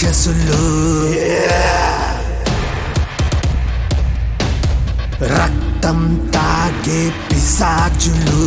రాక్షసులు రక్తం తాగే పిశాచులు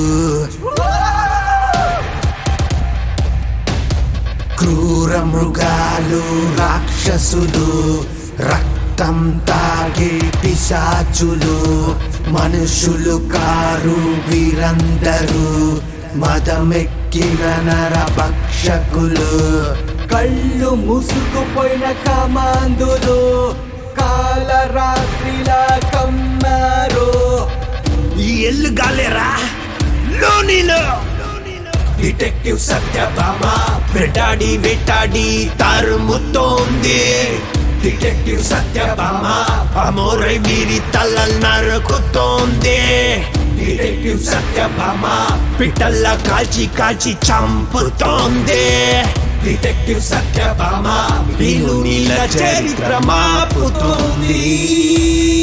క్రూర మృగాలు రాక్షసులు రక్తం తాగే పిశాచులు మనుషులు కారు వీరందరూ మదమెక్కిన నర భక్షకులు కళ్ళు మూసుకుపోయిన కమాందులు కాలరాత్రిలా కమ్మారు ఈ ఎల్లు గాలేరా లోనిలో డిటెక్టివ్ సత్యభామ వెటాడి వెటాడి తరుముతోంది డిటెక్టివ్ సత్యభామ అమోరై వీరి తలలు నరుకుతోంది డిటెక్టివ్ సత్యభామ పిట్టల్లా కాల్చి కాల్చి చంపుతోంది డిటెక్టివ్ సత్యభామ ఇల్లు నీళ్ళ చరిత్ర మాపుతోంది